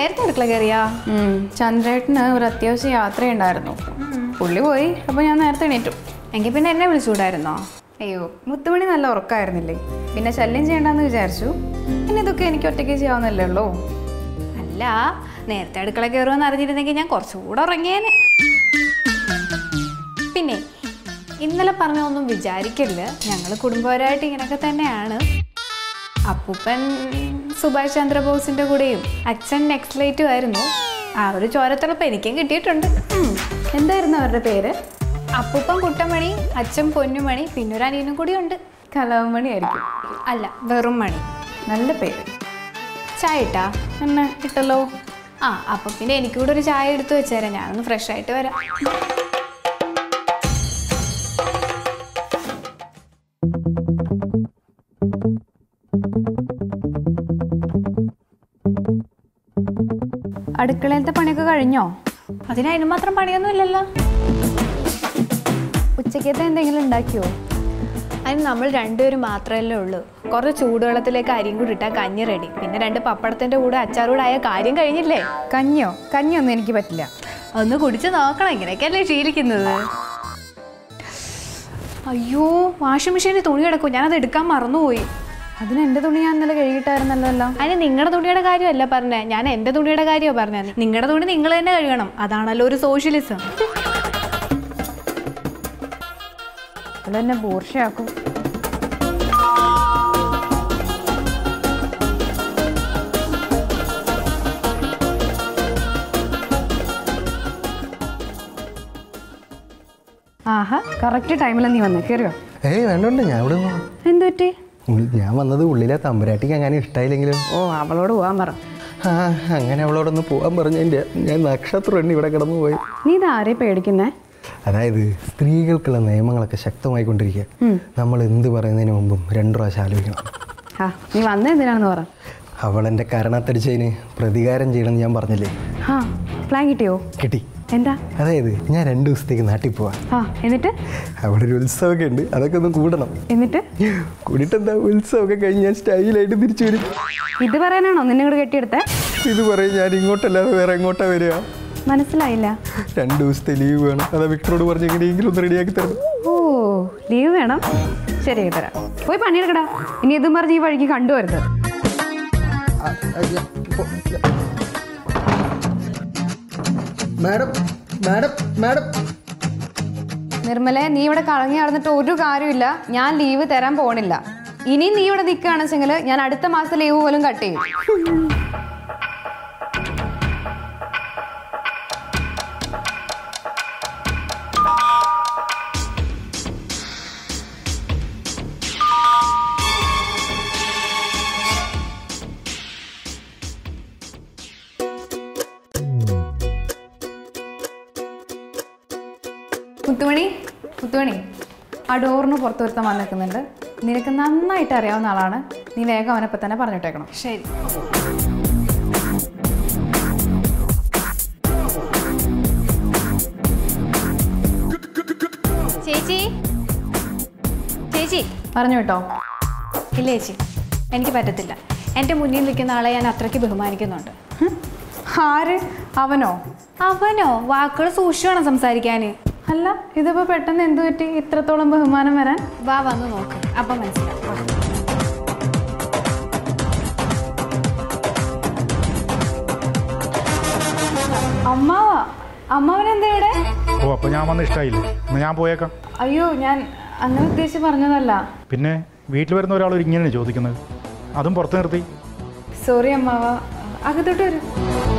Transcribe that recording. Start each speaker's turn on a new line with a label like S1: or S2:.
S1: നേരത്തെ അടുക്കള കയറിയാ
S2: ചന്ദ്രേട്ടന് ഒരു അത്യാവശ്യ യാത്രയുണ്ടായിരുന്നു പുള്ളി പോയി അപ്പോൾ ഞാൻ നേരത്തെ എണീറ്റു
S1: എങ്കിൽ പിന്നെ എന്നെ വിളിച്ചുകൂടായിരുന്നോ
S2: അയ്യോ മുത്തുമണി നല്ല ഉറക്കമായിരുന്നില്ലേ പിന്നെ ശല്യം ചെയ്യണ്ടെന്ന് വിചാരിച്ചു പിന്നെ ഇതൊക്കെ എനിക്ക് ഒറ്റയ്ക്ക് ചെയ്യാവുന്നല്ലേ ഉള്ളൂ
S1: അല്ല നേരത്തെ അടുക്കള കയറുമെന്ന് അറിഞ്ഞിരുന്നെങ്കിൽ ഞാൻ കുറച്ചുകൂടെ ഉറങ്ങിയേനെ പിന്നെ ഇന്നലെ പറഞ്ഞൊന്നും വിചാരിക്കരുത് ഞങ്ങൾ കുടുംബപരമായിട്ട് ഇങ്ങനെയൊക്കെ തന്നെയാണ് അപ്പൂപ്പൻ സുഭാഷ് ചന്ദ്രബോസിന്റെ കൂടെയും അച്ഛൻ നെക്സ്ലേറ്റും ആയിരുന്നു ആ ഒരു ചോരത്തിളപ്പ് എനിക്കും കിട്ടിയിട്ടുണ്ട്
S2: ഉം. എന്തായിരുന്നു അവരുടെ പേര്
S1: അപ്പൂപ്പൻ കുട്ടമണി അച്ഛൻ പൊന്നുമണി പിന്നെ ഒരു അനിയനും കൂടി ഉണ്ട്
S2: കലാമണി ആയിരിക്കും
S1: അല്ല വെറും മണി
S2: നല്ല പേര്
S1: ചായ ഇട്ടാ
S2: എന്നെ ഇട്ടല്ലോ
S1: ആ അപ്പം പിന്നെ എനിക്ക് കൂടെ ഒരു ചായ എടുത്ത് വെച്ചേരാം ഞാനൊന്ന് ഫ്രഷ് ആയിട്ട് വരാം
S2: അടുക്കളയിലത്തെ പണിയൊക്കെ കഴിഞ്ഞോ
S1: അതിന് അതിന് മാത്രം പണിയൊന്നും ഇല്ലല്ലോ
S2: ഉച്ചക്കത്തെ എന്തെങ്കിലും ഉണ്ടാക്കിയോ
S1: അതിന് നമ്മൾ രണ്ടുപേരും മാത്രമല്ലേ ഉള്ളൂ കുറച്ച് ചൂടുവെള്ളത്തിലേക്ക് അരിയും കൂടി ഇട്ടാൽ കഞ്ഞി റെഡി പിന്നെ രണ്ട് പപ്പടത്തിന്റെ കൂടെ അച്ചാറൂടായ കാര്യം കഴിഞ്ഞില്ലേ
S2: കഞ്ഞിയോ കഞ്ഞിയൊന്നും എനിക്ക് പറ്റില്ല
S1: ഒന്ന് കുടിച്ച് നോക്കണം ഇങ്ങനെയൊക്കെയല്ലേ ശീലിക്കുന്നത് അയ്യോ വാഷിംഗ് മെഷീനിൽ തുണി കിടക്കും ഞാനത് എടുക്കാൻ മറന്നുപോയി
S2: അതിന് എൻ്റെ തുണി ഞാൻ ഇന്നലെ കഴുകിയിട്ടായിരുന്നല്ലോ
S1: അതിന് നിങ്ങളുടെ തുണിയുടെ കാര്യമല്ല പറഞ്ഞേ ഞാൻ എൻ്റെ തുണിയുടെ കാര്യമാണ് പറഞ്ഞത് നിങ്ങളുടെ തുണി നിങ്ങൾ തന്നെ കഴുകണം അതാണല്ലോ ഒരു സോഷ്യലിസം
S2: അവൾ എന്നെ ബോർഷയാക്കും ആഹാ കറക്റ്റ് ടൈമിൽ നീ വന്നേ കയറിയോ
S3: ഏയ് വേണ്ടോണ്ട് ഞാൻ ഇവിടെ നിന്ന്
S2: എന്തു പറ്റി
S3: ഞാൻ വന്നത് ഉള്ളിലെ തമ്പുരാട്ടിക്ക് അങ്ങനെ ഇഷ്ടമായില്ലെങ്കിലും
S2: ഓ അവളോട് പോകാൻ പറ
S3: ആ അങ്ങനെ അവളോടൊന്ന് പോകാൻ പറഞ്ഞതിൻ്റെ ഞാൻ നക്ഷത്രം എണ്ണി ഇവിടെ കിടന്നു പോയി
S2: നീ ഇത് ആരെ പേടിക്കുന്നേ
S3: അതായത് സ്ത്രീകൾക്കുള്ള നിയമങ്ങളൊക്കെ ശക്തമായിക്കൊണ്ടിരിക്കുക നമ്മൾ എന്ത് പറയുന്നതിന് മുമ്പും രണ്ടു പ്രാവശ്യം ആലോചിക്കണം
S2: ആ നീ വന്ന എന്തിനാണെന്ന് പറ
S3: അവളെൻ്റെ കരണത്തടിച്ചതിന് പ്രതികാരം ചെയ്യണമെന്ന് ഞാൻ പറഞ്ഞില്ലേ
S2: ആ പ്ലാൻ കിട്ടിയോ
S3: കിട്ടി
S2: എന്താ
S3: അതായത് ഞാൻ രണ്ട് ദിവസത്തേക്ക് നാട്ടിൽ പോവാം
S2: ആ എന്നിട്ട്
S3: അവിടെ ഒരു ഉത്സവമൊക്കെ ഉണ്ട് അതൊക്കെ ഒന്ന് കൂടണം
S2: എന്നിട്ട്
S3: കൂടിയിട്ട് എന്താ ഉത്സവമൊക്കെ കഴിഞ്ഞ് ഞാൻ സ്റ്റൈലായിട്ട് തിരിച്ചു വരും
S2: ഇത് പറയാനാണോ നിന്നെ ഇങ്ങോട്ട് കെട്ടിയെടുത്തേ
S3: ഇത് പറയും ഞാൻ ഇങ്ങോട്ടല്ലാതെ വേറെ എങ്ങോട്ടാ വരിക
S2: മനസ്സിലായില്ല
S3: രണ്ട് ദിവസത്തെ ലീവ് വേണം അതാ വിക്ടറോട് പറഞ്ഞ് എങ്ങനെയെങ്കിലും ഒന്ന് റെഡിയാക്കി തരണം
S2: ഓ ലീവ് വേണം ശരി തരാം പോയി പണിയെടുക്കടാ ഇനി ഇതും പറഞ്ഞ് ഈ വഴിക്ക് കണ്ടുവരുത്
S3: മാഡം മാഡം മാഡം
S2: നിർമ്മലെ നീ ഇവിടെ കളഞ്ഞു നടന്നിട്ട് ഒരു കാര്യമില്ല ഞാൻ ലീവ് തരാൻ പോണില്ല ഇനി നീ ഇവിടെ നിൽക്കുകയാണെന്ന് വെച്ചെങ്കിൽ ഞാൻ അടുത്ത മാസത്തെ ലീവ് പോലും കട്ട് ചെയ്യും മുത്തുമണി മുത്തുമണി ആ ഡോറിന് പുറത്ത് ഒരുത്തം വന്ന് നിൽക്കുന്നുണ്ട് നിനക്ക് നന്നായിട്ട് അറിയാവുന്ന ആളാണ് നീ വേഗം അവനെപ്പം തന്നെ പറഞ്ഞിട്ടേക്കണം
S1: ശരി ചേച്ചി ചേച്ചി
S2: പറഞ്ഞു കേട്ടോ
S1: ഇല്ല ചേച്ചി എനിക്ക് പറ്റത്തില്ല എൻ്റെ മുന്നിൽ നിൽക്കുന്ന ആളെ ഞാൻ അത്രയ്ക്ക് ബഹുമാനിക്കുന്നുണ്ട്
S2: ഹും. ആര് അവനോ
S1: അവനോ വാക്കുകൾ സൂക്ഷിച്ചു വേണം സംസാരിക്കാൻ
S2: അല്ല ഇതിപ്പോ പെട്ടെന്ന് എന്തു പറ്റി ഇത്രത്തോളം ബഹുമാനം വരാൻ
S1: വാ വന്ന് നോക്ക് അപ്പം മനസ്സിലാവും വാ.
S2: അമ്മാവാ അമ്മാവനെന്താ ഇവിടെ
S4: ഓ അപ്പോൾ ഞാൻ വന്ന് ഇഷ്ടമായില്ലേ എന്നാൽ ഞാൻ പോയേക്കാം
S2: അയ്യോ ഞാൻ അങ്ങനെ ഉദ്ദേശിച്ച് പറഞ്ഞതല്ല
S4: പിന്നെ വീട്ടിൽ വരുന്ന ഒരാൾ ഇങ്ങനെയാണ് ചോദിക്കുന്നത് അതും പുറത്ത് നിർത്തി
S2: സോറി അമ്മാവ അകത്തോട്ട് വരും